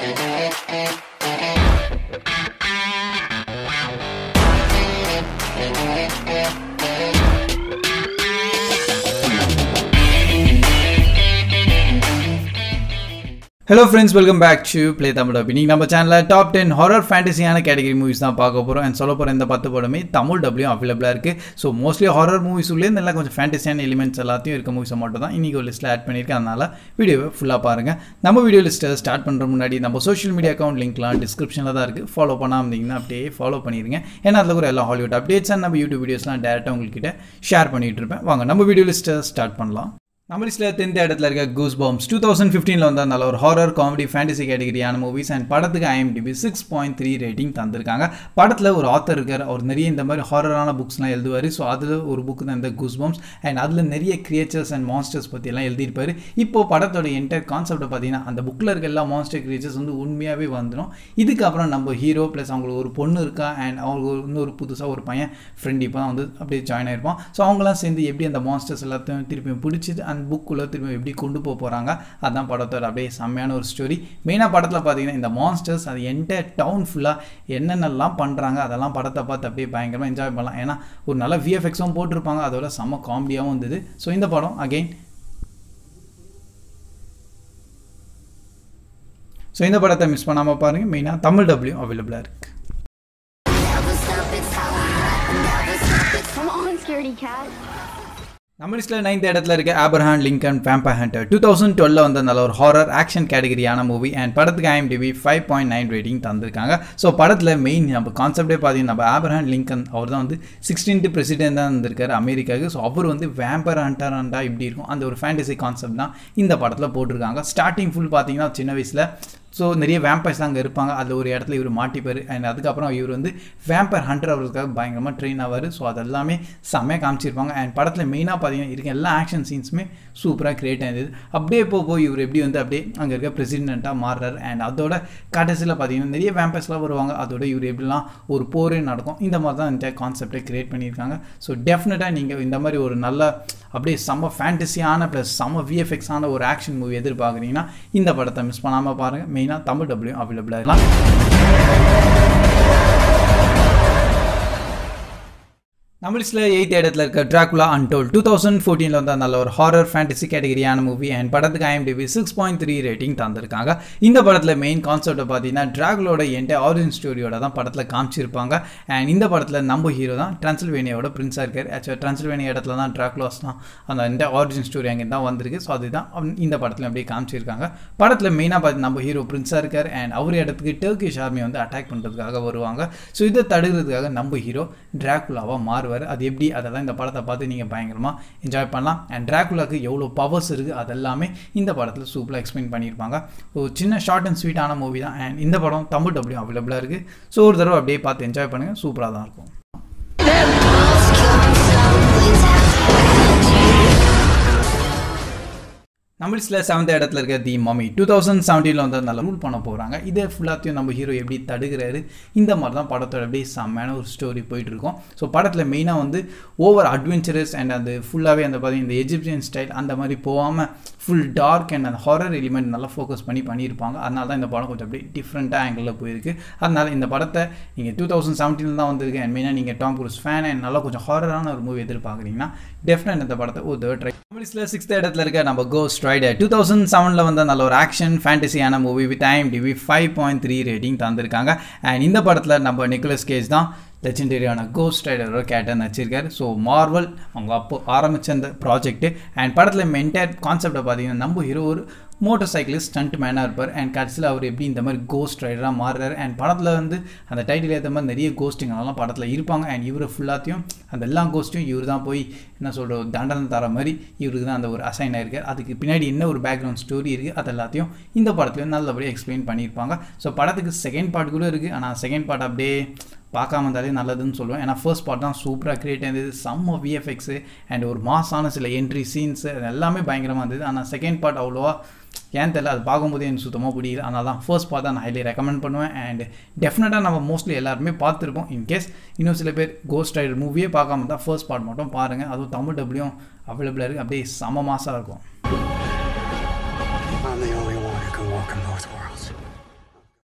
Hello friends welcome back to play Tamil dub இன்னைக்கு நம்ம சேனலில் டாப் டென் ஹாரர் ஃபேண்டசியான கேட்டகரி மூவிஸ் தான் பார்க்க போகிறோம் அண்ட் சொல்ல போகிற இந்த பத்து படமே தமிழ் டப்லையும் அவைலபிளாக இருக்குது ஸோ மோஸ்ட்லி ஹாரர் மூவிஸ் உள்ளே நல்லா கொஞ்சம் ஃபேண்டசியான எலிமெண்ட்ஸ் எல்லாத்தையும் இருக்க மூவிஸை மட்டும் தான் இன்றைக்கி ஒரு லிஸ்ட்டில் ஆட் பண்ணியிருக்கேன் அதனால் வீடியோவை ஃபுல்லாக பாருங்கள் நம்ம வீடியோ லிஸ்ட்டை ஸ்டார்ட் பண்ணுற முன்னாடி நம்ம சோஷியல் மீடியா அக்கௌண்ட் லிங்க்லாம் டிஸ்கிரிப்ஷனில் தான் இருக்குது ஃபாலோ பண்ணாமல் இருந்தீங்கன்னா அப்படியே ஃபாலோ பண்ணிடுங்க ஏன்னா அதில் கூட எல்லா ஹாலிவுட் அப்டேட்ஸ் அண்ட் நம்ம யூடியூப் வீடியோஸ்லாம் டேரெக்டாக உங்கள்கிட்ட ஷேர் பண்ணிகிட்டு இருப்பேன் வாங்க நம்ம வீடியோ லிஸ்ட்டை ஸ்டார்ட் பண்ணலாம் நம்ம லிஸ்ட்டில் டென்த் இடத்துல இருக்க கூஸ் பாம்ஸ் டூ தௌசண்ட் ஃபிஃப்டீனில் வந்து நல்ல ஒரு ஹாரர் காமெடி ஃபேண்டசி கேட்டகரியான மூவிஸ் அண்ட் படத்துக்கு IMDb six point three rating தந்திருக்காங்க படத்தில் ஒரு ஆத்தர் இருக்கார் அவர் நிறைய இந்த மாதிரி ஹாரரான புக்ஸ்லாம் எழுதுவார் ஸோ அதில் ஒரு புக்கு தான் இந்த கூஸ் பாம்ஸ் அண்ட் அதில் நிறைய கிரியேச்சர்ஸ் அண்ட் மான்ஸ்டர்ஸ் பற்றியெல்லாம் எழுதியிருப்பார் இப்போ படத்தோட என்டையர் கான்செப்டை பார்த்தீங்கன்னா அந்த புக்கில் இருக்க எல்லா மான்ஸ்டர் கிரியேச்சர்ஸ் வந்து உண்மையாகவே வந்துடும் இதுக்கப்புறம் நம்ம ஹீரோ ப்ளஸ் அவங்களுக்கு ஒரு பொண்ணு இருக்கா அண்ட் அவங்களுக்கு இன்னொரு புதுசாக ஒரு பையன் ஃப்ரெண்ட் இப்போ தான் வந்து அப்படியே ஜாயின் ஆயிருப்பான் ஸோ அவங்களாம் சேர்ந்து எப்படி அந்த மான்ஸ்டர்ஸ் எல்லாத்தையும் திருப்பி பிடிச்சிட்டு அந்த புக்குள்ளே திரும்பி எப்படி கொண்டு போக போகிறாங்க அதுதான் படத்தோட அப்படியே செம்மையான ஒரு ஸ்டோரி மெயினாக படத்தில் பார்த்தீங்கன்னா இந்த மான்ஸ்டர்ஸ் அது என்டையர் டவுன் ஃபுல்லாக என்னென்னலாம் பண்ணுறாங்க அதெல்லாம் படத்தை பார்த்து அப்படியே பயங்கரமாக என்ஜாய் பண்ணலாம் ஏன்னா ஒரு நல்ல விஎஃப்எக்ஸும் போட்டிருப்பாங்க அதோட செம்ம காமெடியாகவும் இருந்தது ஸோ இந்த படம் அகெயின் ஸோ இந்த படத்தை மிஸ் பண்ணாமல் பாருங்கள் மெயினாக தமிழ் டபிள்யூ அவைலபிளாக இருக்குது Come on, scaredy cat. நம்ம லிஸ்ட்டில் நைன்த் இடத்துல இருக்க Abraham Lincoln Vampire Hunter two thousand டுவெல்ல வந்த நல்ல ஒரு ஹாரர் ஆக்ஷன் கேட்டகரியான மூவி அண்ட் படத்துக்கு IMDb five point nine rating தந்திருக்காங்க ஸோ படத்தில் மெயின் நம்ம கான்செப்டே பார்த்தீங்கன்னா நம்ம ஆபர்ஹான் லிங்கன் அவர் தான் வந்து சிக்ஸ்டீன்த் பிரசிடென்ட் தான் இருந்திருக்காரு அமெரிக்காவுக்கு ஸோ அவர் வந்து வேம்பர் ஹண்டர் ஹண்டா இப்படி இருக்கும் அந்த ஒரு ஃபேண்டசி கான்செப்ட் தான் இந்த படத்தில் போட்டிருக்காங்க ஸ்டார்டிங் ஃபுல் பார்த்தீங்கன்னா சின்ன வயசில் ஸோ நிறைய வேம்பர்ஸ் அங்கே இருப்பாங்க அதில் ஒரு இடத்துல இவர் மாட்டிப்பார் அண்ட் அதுக்கப்புறம் இவர் வந்து வேம்பர் ஹண்டர் அவருக்காக பயங்கரமாக ட்ரெயின் ஆவார் ஸோ அதெல்லாமே செம்மையாக காமிச்சிருப்பாங்க அண்ட் படத்தில் மெயினாக பார்த்தீங்கன்னா இருக்க எல்லா ஆக்ஷன் சீன்ஸுமே சூப்பராக கிரியேட் ஆயிருந்தது அப்படியே போக போய் இவர் எப்படி வந்து அப்படியே அங்கே இருக்க பிரசிடெண்ட்டாக மாறுறாரு அண்ட் அதோட கடைசியில் பார்த்தீங்கன்னா நிறைய வேம்பர்ஸ்லாம் வருவாங்க அதோட இவர் எப்படிலாம் ஒரு போரே நடக்கும் இந்த மாதிரி தான் இந்த கான்செப்டை கிரியேட் பண்ணியிருக்காங்க ஸோ டெஃபினட்டாக நீங்கள் இந்த மாதிரி ஒரு நல்ல அப்படியே செம்ம ஃபேண்டசியான ப்ளஸ் செம்ம விஎஃப்எக்ஸான ஒரு ஆக்ஷன் மூவி எதிர்பார்க்குறீங்கன்னா இந்த படத்தை மிஸ் பண்ணாமல் பாருங்கள் மெயினாக தமிழ் டபிள்யூ அவைலபிளாக இருக்கலாம் நம்ம லிஸ்ட்டில் எயித் இடத்துல இருக்க ட்ராகுலா அன்டோல் டூ தௌசண்ட் ஃபோர்டீனில் வந்து நல்ல ஒரு ஹாரர் ஃபேண்டசி கேட்டகரியான மூவி அண்ட் படத்துக்கு IMDb six point three rating தந்திருக்காங்க இந்த படத்தில் மெயின் கான்செப்ட்டை பார்த்தீங்கன்னா ட்ராகுலோட என்ட ஆரிஜின் ஸ்டோரியோட தான் படத்தில் காமிச்சிருப்பாங்க அண்ட் இந்த படத்தில் நம்ம ஹீரோ தான் ட்ரான்சில்வேனியாவோட பிரின்ஸாக இருக்கார் ஆக்சுவலாக ட்ரான்சில்வேனியா இடத்துல தான் ட்ராகுலாஸ் தான் அந்த எந்த ஆரிஜின் ஸ்டோரி அங்கே தான் வந்திருக்கு ஸோ அதுதான் அவன் இந்த படத்தில் அப்படியே காமிச்சிருக்காங்க படத்தில் மெயினாக பார்த்து நம்ம ஹீரோ பிரின்ஸாக இருக்கார் அண்ட் அவர் இடத்துக்கு டர்க்கிஷ் ஆர்மி வந்து அட்டாக் பண்ணுறதுக்காக வருவாங்க ஸோ இதை தடுக்கிறதுக்காக நம்ம ஹீரோ ட்ராகுலாவாக மாறுவார் அது எப்படி அதெல்லாம் இந்த படத்தை பார்த்து நீங்கள் பயங்கரமாக என்ஜாய் பண்ணலாம் அண்ட் ட்ராகுலாக்கு எவ்வளோ பவர்ஸ் இருக்குது அதெல்லாமே இந்த படத்தில் சூப்பராக எக்ஸ்பிளைன் பண்ணியிருப்பாங்க ஒரு சின்ன ஷார்ட் அண்ட் ஸ்வீட்டான மூவி தான் அண்ட் இந்த படம் தமிழ் டபிள்யூ அவைலபிளாக இருக்குது ஸோ ஒரு தடவை அப்படியே பார்த்து என்ஜாய் பண்ணுங்கள் சூப்பராக தான் இருக்கும் நம்ம லிஸ்ட்டில் செவன்த் இடத்துல இருக்க தி மம்மி டூ தௌசண்ட் செவன்டீனில் வந்து நல்லா ரூல் பண்ண போகிறாங்க இதை ஃபுல்லாத்தையும் நம்ம ஹீரோ எப்படி தடுக்கிறாரு இந்த மாதிரி தான் படத்தோட அப்படியே செம்மையான ஒரு ஸ்டோரி போயிட்டுருக்கோம் ஸோ படத்தில் மெயினாக வந்து ஓவர் அட்வென்ச்சரஸ் அண்ட் அது ஃபுல்லாகவே அந்த பார்த்தீங்கன்னா இந்த எஜிப்சியன் ஸ்டைல் அந்த மாதிரி போகாமல் ஃபுல் டார்க் அண்ட் அந்த ஹாரர் எலிமெண்ட் நல்லா ஃபோக்கஸ் பண்ணி பண்ணியிருப்பாங்க அதனால தான் இந்த படம் கொஞ்சம் அப்படியே டிஃப்ரெண்ட்டாக ஆங்கிளில் போயிருக்கு அதனால் இந்த படத்தை நீங்கள் டூ தௌசண்ட் செவன்டீனில் தான் வந்திருக்கு அண்ட் மெயினாக நீங்கள் டாம் குரூஸ் ஃபேன் அண்ட் நல்லா கொஞ்சம் ஹாரரான ஒரு மூவி எதிர்பார்க்குறீங்கன்னா டெஃபினட் இந்த படத்தை ஒரு தடவை ட்ரை லிஸ்ட்டில் சிக்ஸ்த் இடத்துல இருக்க நம்ம கோஸ்ட் ரைடர் டூ தௌசண்ட் செவனில் வந்த நல்ல ஒரு ஆக்ஷன் ஃபேண்டசியான movie with IMDb five point three rating தந்திருக்காங்க அண்ட் இந்த படத்தில் நம்ம நிக்கோலஸ் கேஜ் தான் லெஜெண்டரியான கோஸ்ட் ரைடரோட கேட்டர் நடிச்சிருக்காரு ஸோ மார்வல் அவங்க அப்போ ஆரம்பித்த அந்த ப்ராஜெக்ட்டு அண்ட் படத்தில் மென்டையர் கான்செப்டை பார்த்தீங்கன்னா நம்ம ஹீரோ ஒரு மோட்டர் சைக்கிளிஸ்ட் ஸ்டண்ட் மேனாக இருப்பார் அண்ட் கடைசியில் அவர் எப்படி இந்த மாதிரி கோஸ்ட் ரைடராக மாறுறாரு அண்ட் படத்தில் வந்து அந்த டைட்டில் ஏற்ற மாதிரி நிறைய கோஸ்டிங்கெல்லாம் படத்தில் இருப்பாங்க அண்ட் இவர் ஃபுல்லாத்தையும் அந்த எல்லா கோஸ்ட்டையும் இவர் தான் போய் என்ன சொல்கிற தண்டனை தர மாதிரி இவருக்கு தான் அந்த ஒரு அசைன் ஆயிருக்கார் அதுக்கு பின்னாடி என்ன ஒரு பேக்ரவுண்ட் ஸ்டோரி இருக்குது அது எல்லாத்தையும் இந்த படத்துலையும் நல்லபடியாக எக்ஸ்பிளைன் பண்ணியிருப்பாங்க ஸோ படத்துக்கு செகண்ட் பார்ட் கூட இருக்குது ஆனால் செகண்ட் பார்ட் அப்படியே பார்க்காம இருந்தாலே நல்லதுன்னு சொல்லுவேன் ஏன்னா ஃபர்ஸ்ட் பார்ட் தான் சூப்பராக க்ரியேட் ஆயிருந்தது செம்ம விஎஃப்எக்ஸு அண்ட் ஒரு மாசான சில என்ட்ரி சீன்ஸு அது எல்லாமே பயங்கரமாக இருந்தது ஆனால் செகண்ட் பார்ட் அவ்வளோவா ஏன் தெரியல அது பார்க்கும்போது எனக்கு சுத்தமாக பிடிக்கல அதனால தான் ஃபர்ஸ்ட் பார்ட் தான் நான் ஹைலி ரெக்கமெண்ட் பண்ணுவேன் அண்ட் டெஃபினட்டாக நம்ம மோஸ்ட்லி எல்லாருமே பார்த்துருப்போம் இன்கேஸ் இன்னும் சில பேர் கோஸ்ட் ரைடர் மூவியே பார்க்காம தான் ஃபர்ஸ்ட் பார்ட் மட்டும் பாருங்கள் அதுவும் தமிழ் டபிள்யூ அவைலபிளாக இருக்குது அப்படியே செம மாசாக இருக்கும் I'm the only one who can walk in both worlds.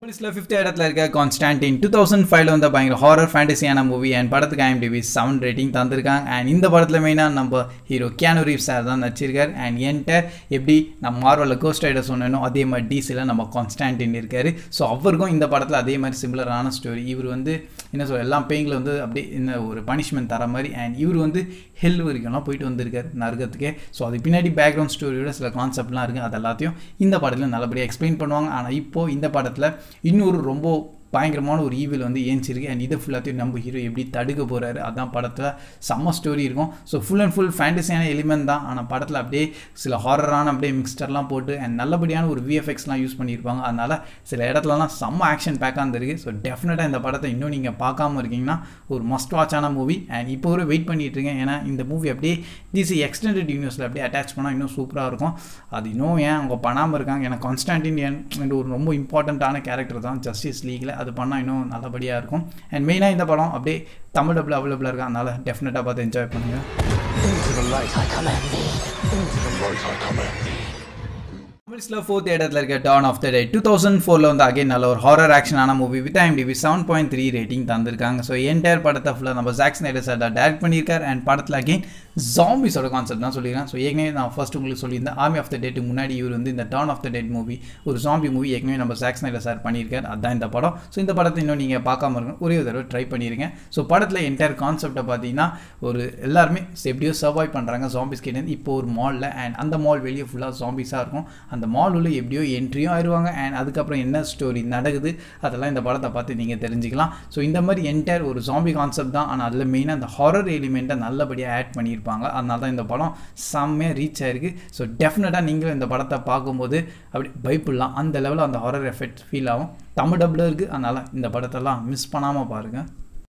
லிஸ்ட்டில் ஃபிஃப்த் இடத்துல இருக்க கான்ஸ்டான்டின் டூ தௌசண்ட் ஃபைவ்ல வந்த பயங்கர ஹாரர் ஃபேண்டசியான மூவி அண்ட் படத்துக்கு ஐஎம்டிபி செவன் ரேட்டிங் தந்திருக்காங்க அண்ட் இந்த படத்தில் மெயினாக நம்ம ஹீரோ கியானு ரீவ் சார் தான் நடிச்சிருக்காரு அண்ட் என்கிட்ட எப்படி நம்ம மார்வலில் கோஸ்ட் ரைடர் சொன்னோம் அதே மாதிரி டிசியில் நம்ம கான்ஸ்டான்டின் இருக்காரு ஸோ அவருக்கும் இந்த படத்தில் அதே மாதிரி சிமிலரான ஸ்டோரி இவர் வந்து என்ன சொல்ற எல்லாம் பேங்கில் வந்து அப்படியே இந்த ஒரு பனிஷ்மெண்ட் தர மாதிரி அண்ட் இவர் வந்து ஹெல் வரைக்கும்லாம் போயிட்டு வந்திருக்காரு நரகத்துக்கே ஸோ அதுக்கு பின்னாடி பேக்ரவுண்ட் ஸ்டோரியோட சில கான்செப்ட்லாம் இருக்குது அது எல்லாத்தையும் இந்த படத்தில் நல்லபடியாக எக்ஸ்பிளைன் பண்ணுவாங்க ஆனால் இப்போது இந்த படத்தில் இன்னொரு ரொம்ப பயங்கரமான ஒரு ஈவில் வந்து ஏஞ்சிருக்கு அண்ட் இதை ஃபுல்லாத்தையும் நம்ம ஹீரோ எப்படி தடுக்க போகிறாரு அதான் படத்தில் செம்ம ஸ்டோரி இருக்கும் ஸோ ஃபுல் அண்ட் ஃபுல் ஃபேண்டஸியான எலிமெண்ட் தான் ஆனால் படத்தில் அப்படியே சில ஹாரரான அப்படியே மிக்ஸ்டர்லாம் போட்டு அண்ட் நல்லபடியான ஒரு விஎஃப்எக்ஸ்லாம் யூஸ் பண்ணியிருப்பாங்க அதனால் சில இடத்துலலாம் செம்ம ஆக்ஷன் பேக்காக இருந்திருக்கு ஸோ டெஃபினட்டாக இந்த படத்தை இன்னும் நீங்கள் பார்க்காம இருக்கீங்கன்னா ஒரு மஸ்ட் வாட்சான மூவி அண்ட் இப்போ ஒரு வெயிட் பண்ணிட்டு இருக்கேன் ஏன்னா இந்த மூவி அப்படியே டிசி எக்ஸ்டெண்டட் யூனிவர்ஸில் அப்படியே அட்டாச் பண்ணால் இன்னும் சூப்பராக இருக்கும் அது இன்னும் ஏன் அவங்க பண்ணாமல் இருக்காங்க ஏன்னா கான்ஸ்டான்டின் என் ஒரு ரொம்ப இம்பார்ட்டண்ட்டான கேரக்டர் தான் ஜஸ்டிஸ் லீகில் அது பண்ணால் இன்னும் நல்லபடியாக இருக்கும் அண்ட் மெயினாக இந்த படம் அப்படியே தமிழ் டபுள் அவைலபிளாக இருக்கு அதனால் டெஃபினட்டாக பார்த்து என்ஜாய் பண்ணுங்கள் Into the light I command thee. Into the light I command thee. தமிழ்ஸில் ஃபோர்த் இடத்துல இருக்க dawn of the day two thousand ஃபோரில் வந்து அகைன் நல்ல ஒரு ஹாரர் ஆக்ஷனான movie with IMDb seven point three rating தந்திருக்காங்க ஸோ என்டையர் படத்தை ஃபுல்லாக நம்ம ஜாக்ஸ் நைடர் சார் தான் டேரக்ட் பண்ணியிருக்கார் அண்ட் படத்தில் அகைன் ஜாம்பிஸோட கான்செப்ட் தான் சொல்லியிருக்கேன் ஸோ ஏற்கனவே நான் ஃபர்ஸ்ட் உங்களுக்கு சொல்லியிருந்தேன் ஆர்மி ஆஃப் த டேட்டுக்கு முன்னாடி இவர் வந்து இந்த Dawn of the Dead movie ஒரு ஜாம்பி மூவி ஏற்கனவே நம்ம ஜாக்ஸ் நைடர் சார் பண்ணியிருக்கார் அதுதான் இந்த படம் ஸோ இந்த படத்தை இன்னும் நீங்கள் பார்க்காம இருக்கணும் ஒரே ஒரு தடவை ட்ரை பண்ணிடுங்க ஸோ படத்தில் என்டையர் கான்செப்டை பார்த்தீங்கன்னா ஒரு எல்லாருமே எப்படியோ சர்வைவ் பண்ணுறாங்க ஜாம்பிஸ் கிட்டே இப்போ ஒரு மாலில் அண்ட் அந்த மால் வெளியே ஃபுல்லாக ஜாம்பிஸாக இருக்கும் அந்த மால் உள்ள எப்படியோ என்ட்ரியும் ஆயிடுவாங்க அண்ட் அதுக்கப்புறம் என்ன ஸ்டோரி நடக்குது அதெல்லாம் இந்த படத்தை பார்த்து நீங்கள் தெரிஞ்சுக்கலாம் ஸோ இந்த மாதிரி என்டையர் ஒரு ஜாம்பி கான்செப்ட் தான் ஆனால் அதில் மெயினாக அந்த ஹாரர் எலிமெண்ட்டை நல்லபடியாக ஆட் பண்ணியிருப்பாங்க அதனால தான் இந்த படம் செம்மையாக ரீச் ஆயிருக்கு ஸோ டெஃபினட்டாக நீங்களும் இந்த படத்தை பார்க்கும்போது அப்படி பயப்படலாம் அந்த லெவலில் அந்த ஹாரர் எஃபெக்ட் ஃபீல் ஆகும் தமிழ் டபுள் இருக்குது அதனால் இந்த படத்தெல்லாம் மிஸ் பண்ணாமல் பாருங்கள்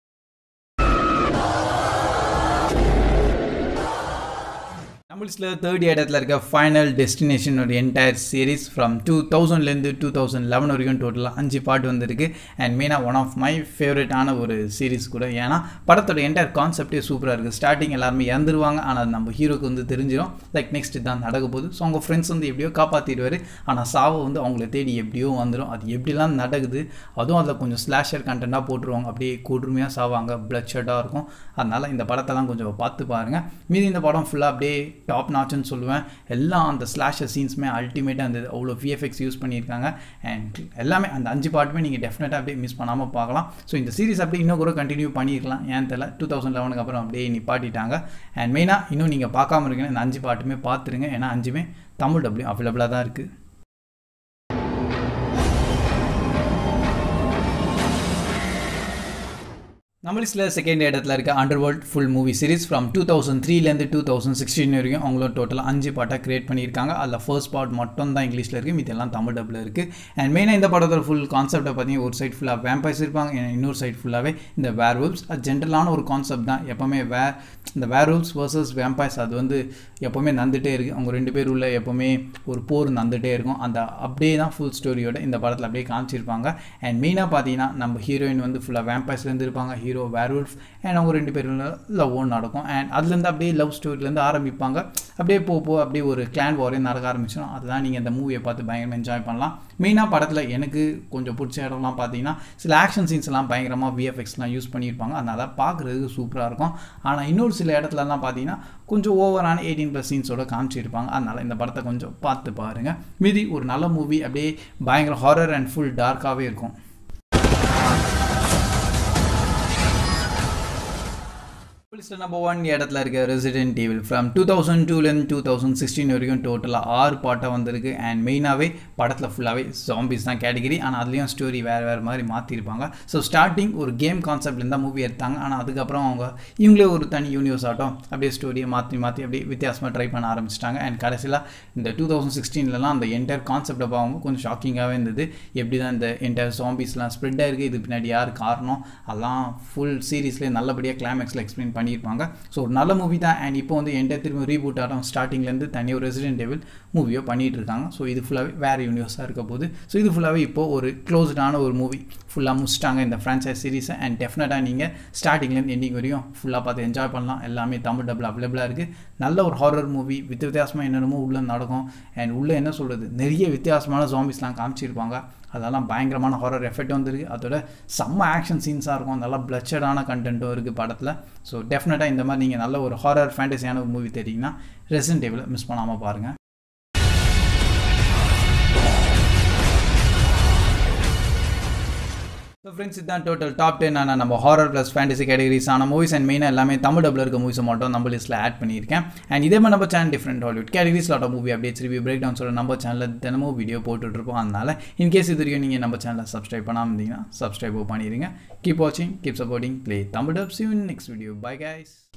தமிழ்ஸில் தேர்ட் இடத்துல இருக்க ஃபைனல் டெஸ்டினேஷன் ஒரு என்டையர் சீரிஸ் ஃப்ரம் டூ தௌசண்ட்லேருந்து டூ தௌசண்ட் லெவன் வரைக்கும் டோட்டலாக அஞ்சு பாட்டு வந்திருக்கு அண்ட் மெயினாக ஒன் ஆஃப் மை ஃபேவரட்டான ஒரு சீரிஸ் கூட ஏன்னா படத்தோட என்டையர் கான்செப்டே சூப்பராக இருக்குது ஸ்டார்டிங் எல்லாருமே இறந்துருவாங்க ஆனால் அது நம்ம ஹீரோக்கு வந்து தெரிஞ்சிடும் லைக் நெக்ஸ்ட் தான் நடக்க போகுது ஸோ அவங்க ஃப்ரெண்ட்ஸ் வந்து எப்படியோ காப்பாற்றிடுவார் ஆனால் சாவை வந்து அவங்கள தேடி எப்படியோ வந்துடும் அது எப்படிலாம் நடக்குது அதுவும் அதில் கொஞ்சம் ஸ்லாஷர் கண்டென்ட்டாக போட்டுருவாங்க அப்படியே கொடுமையாக சாவாங்க பிளட் ஷர்ட்டாக இருக்கும் அதனால் இந்த படத்தெல்லாம் கொஞ்சம் பார்த்து பாருங்கள் மீதி இந்த படம் ஃபுல்லாக அப்படியே டாப் நாச்சுன்னு சொல்லுவேன் எல்லாம் அந்த ஸ்லாஷர் சீன்ஸுமே அல்டிமேட்டாக இருந்தது அவ்வளோ விஎஃப்எக்ஸ் யூஸ் பண்ணியிருக்காங்க அண்ட் எல்லாமே அந்த அஞ்சு பாட்டுமே நீங்கள் டெஃபினட்டாக அப்படியே மிஸ் பண்ணாமல் பார்க்கலாம் ஸோ இந்த சீரிஸ் அப்படியே இன்னும் கூட கண்டினியூ பண்ணியிருக்கலாம் ஏன் தெரியல டூ தௌசண்ட் லெவனுக்கு அப்புறம் அப்படியே நிப்பாட்டிட்டாங்க அண்ட் மெயினாக இன்னும் நீங்கள் பார்க்காம இருக்கீங்க இந்த அஞ்சு பாட்டுமே பார்த்துருங்க ஏன்னா அஞ்சுமே தமிழ் டபுள்யூ அவைலபிளாக தான் இருக்குது நம்ம லிஸ்ட்டில் செகண்ட் இடத்துல இருக்க Underworld full movie series from two thousand த்ரீலேருந்து டூ தௌசண்ட் சிக்ஸ்டீன் வரைக்கும் அவங்களும் டோட்டலாக அஞ்சு பாட்டாக கிரியேட் பண்ணியிருக்காங்க அதில் ஃபர்ஸ்ட் பார்ட் மட்டும் தான் இங்கிலீஷில் இருக்குது மீதி எல்லாம் தமிழ் டப்பில் இருக்குது அண்ட் மெயினாக இந்த படத்தோட ஃபுல் கான்செப்டை பார்த்தீங்கன்னா ஒரு சைட் ஃபுல்லாக வேம்பைஸ் இருப்பாங்க இன்னொரு சைட் ஃபுல்லாகவே இந்த வேர் வெப்ஸ் அது ஜென்ரலான ஒரு கான்செப்ட் தான் எப்போவுமே வே இந்த வேர் வெப்ஸ் வர்சஸ் வேம்பைஸ் அது வந்து எப்போவுமே நந்துட்டே இருக்குது அவங்க ரெண்டு பேர் உள்ள எப்போவுமே ஒரு போர் நந்துட்டே இருக்கும் அந்த அப்படியே தான் ஃபுல் ஸ்டோரியோட இந்த படத்தில் அப்படியே காமிச்சிருப்பாங்க அண்ட் மெயினாக பார்த்தீங்கன்னா நம்ம ஹீரோயின் வந்து ஃபுல்லாக வேம்பைஸ்லேருந்து இருப்பாங்க ஹீரோ வேர்வல்ஃப் அண்ட் அவங்க ரெண்டு பேரும் லவ் ஒன்று நடக்கும் அண்ட் அதுலேருந்து அப்படியே லவ் ஸ்டோரியிலேருந்து ஆரம்பிப்பாங்க அப்படியே போ போ அப்படியே ஒரு கிளான் வாரே நடக்க ஆரம்பிச்சிடும் அதுதான் நீங்கள் இந்த மூவியை பார்த்து பயங்கரமாக என்ஜாய் பண்ணலாம் மெயினாக படத்தில் எனக்கு கொஞ்சம் பிடிச்ச இடம்லாம் பார்த்தீங்கன்னா சில ஆக்ஷன் சீன்ஸ்லாம் பயங்கரமாக விஎஃப்எக்ஸ்லாம் யூஸ் பண்ணியிருப்பாங்க அதனால் பார்க்குறதுக்கு சூப்பராக இருக்கும் ஆனால் இன்னொரு சில இடத்துலலாம் பார்த்தீங்கன்னா கொஞ்சம் ஓவரான எயிட்டீன் ப்ளஸ் சீன்ஸோட காமிச்சிருப்பாங்க அதனால் இந்த படத்தை கொஞ்சம் பார்த்து பாருங்கள் மீதி ஒரு நல்ல மூவி அப்படியே பயங்கர ஹாரர் அண்ட் ஃபுல் டார்க்காகவே இருக்கும் லிஸ்ட்டில் நம்பர் ஒன் இடத்துல இருக்க ரெசிடென்ட் டேபிள் ஃப்ரம் டூ தௌசண்ட் டூலேருந்து டூ தௌசண்ட் சிக்ஸ்டீன் வரைக்கும் டோட்டலாக ஆறு பாட்டாக வந்திருக்கு அண்ட் மெயினாகவே படத்தில் ஃபுல்லாகவே ஜாம்பிஸ் தான் கேட்டகிரி ஆனால் அதுலேயும் ஸ்டோரி வேறு வேறு மாதிரி மாற்றிருப்பாங்க ஸோ ஸ்டார்டிங் ஒரு கேம் கான்செப்ட்லேருந்து தான் மூவி எடுத்தாங்க ஆனால் அதுக்கப்புறம் அவங்க இவங்களே ஒரு தனி யூனிவர்ஸ் ஆட்டம் அப்படியே ஸ்டோரியை மாற்றி மாற்றி அப்படியே வித்தியாசமாக ட்ரை பண்ண ஆரம்பிச்சிட்டாங்க அண்ட் கடைசியில் இந்த டூ தௌசண்ட் சிக்ஸ்டீன்லலாம் அந்த என்டையர் கான்செப்டை பார்க்கும்போது கொஞ்சம் ஷாக்கிங்காகவே இருந்தது எப்படி தான் இந்த என்டையர் ஜாம்பிஸ்லாம் ஸ்ப்ரெட் ஆயிருக்கு இது பின்னாடி யார் காரணம் அதெல்லாம் ஃபுல் சீரீஸ்லேயே நல்லபடியாக கிளைமேக்ஸில் எக்ஸ்பிளைன் பண்ணியிருப்பாங்க ஸோ ஒரு நல்ல மூவி தான் அண்ட் இப்போ வந்து என்கிட்ட திரும்ப ரீபூட் ஆகும் ஸ்டார்டிங்லேருந்து தனி ஒரு ரெசிடென்ட் டேபிள் மூவியோ பண்ணிகிட்டு இருக்காங்க ஸோ இது ஃபுல்லாகவே வேறு யூனிவர்ஸாக இருக்க போது ஸோ இது ஃபுல்லாகவே இப்போது ஒரு க்ளோஸ்டான ஒரு மூவி ஃபுல்லாக முடிச்சிட்டாங்க இந்த ஃப்ரான்ச்சைஸ் சீரிஸை அண்ட் டெஃபினட்டாக நீங்கள் ஸ்டார்டிங்லேருந்து எண்டிங் வரையும் ஃபுல்லாக பார்த்து என்ஜாய் பண்ணலாம் எல்லாமே தமிழ் டபுள் அவைலபிளாக இருக்குது நல்ல ஒரு ஹாரர் மூவி வித் வித்தியாசமாக என்னென்னமோ உள்ளே நடக்கும் அண்ட் உள்ளே என்ன சொல்கிறது நிறைய வித்தியாசமான ஜாம்பிஸ்லாம் காமிச்சிருப்பாங்க அதெல்லாம் பயங்கரமான ஹாரர் எஃபெக்ட் வந்துருக்கு அதோட செம்ம ஆக்ஷன் சீன்ஸாக இருக்கும் நல்லா பிளச்சடான கண்டென்ட்டும் இருக்குது படத்தில் ஸோ டெஃபினட்டாக இந்த மாதிரி நீங்கள் நல்ல ஒரு ஹாரர் ஃபேண்டசியான ஒரு மூவி தெரியுங்கன்னா ரெசன்ட் டேபிள் மிஸ் பண்ணாமல் பாருங்கள் ஸோ ஃப்ரெண்ட்ஸ் இதுதான் டோட்டல் டாப் டென் ஆனால் நம்ம ஹாரர் ப்ளஸ் ஃபேண்டசி கேட்டகரிஸான மூவிஸ் அண்ட் மெயினாக எல்லாமே தமிழ் டபுள் இருக்க மூவிஸை மட்டும் நம்ம லிஸ்ட்டில் ஆட் பண்ணியிருக்கேன் அண்ட் இதே மாதிரி நம்ம channel different Hollywood categories lot movie updates review break டவுன்ஸோட நம்ம சேனலில் தினமும் வீடியோ போட்டுட்ருப்போம் அதனால் இன்கேஸ் இது வரைக்கும் நீங்கள் நம்ம சேனலை சப்ஸ்கிரைப் பண்ணாமல் இருந்தீங்கன்னா சப்ஸ்கிரைப் பண்ணிடுங்க கீப் வாட்சிங் keep supporting play Tamil dubs you next video bye guys